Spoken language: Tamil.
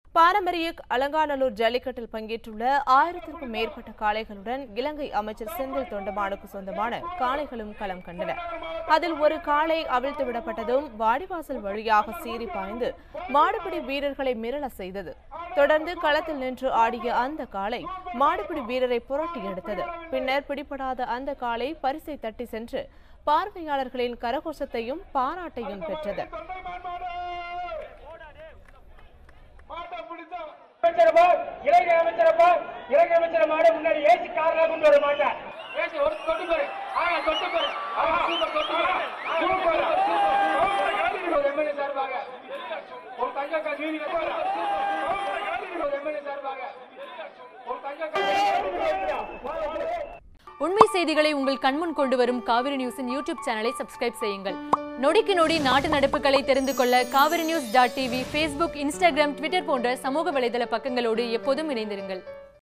பாரம்பரிய அலங்காநல்லூர் ஜல்லிக்கட்டில் பங்கேற்றுள்ள ஆயிரத்திற்கும் மேற்பட்ட காளைகளுடன் இலங்கை அமைச்சர் செந்தில் தொண்டமானுக்கு சொந்தமான காளைகளும் களம் கண்டன அதில் ஒரு காளை அவிழ்த்து விடப்பட்டதும் வாடிவாசல் வழியாக சீறி பாய்ந்து மாடுபிடி வீரர்களை மிரள செய்தது தொடர்ந்து களத்தில் நின்று ஆடிய அந்த காளை மாடுபிடி வீரரை புரட்டி எடுத்தது பின்னர் பிடிபடாத அந்த காளை பரிசை தட்டி சென்று பார்வையாளர்களின் கரகோஷத்தையும் பாராட்டையும் பெற்றது அமைச்சரப்பா இலங்கை அமைச்சரப்பா இலங்கை அமைச்சர மாடு முன்னாடி ஏசி கார்ல கொண்டு வர மாட்டேன் ஏசி ஒரு தொட்டு பாரு ஆயா தொட்டு பாரு ஆஹா சூப்பர் தொட்டு பாரு சூப்பர் சூப்பர் எம்எல்ஏ சார்பாக ஒரு தங்க கல்வி ஒரு எம்எல்ஏ சார்பாக ஒரு தங்க உண்மை செய்திகளை உங்கள் கண்முன் கொண்டு வரும் காவிரி நியூஸின் யூடியூப் சேனலை சப்ஸ்கிரைப் செய்யுங்கள் நொடிக்கு நொடி நாட்டு நடப்புகளை தெரிந்து கொள்ள Kaveri news dot TV Facebook Instagram Twitter போன்ற சமூக வலைதள பக்கங்களோடு எப்போதும் இணைந்திருங்கள்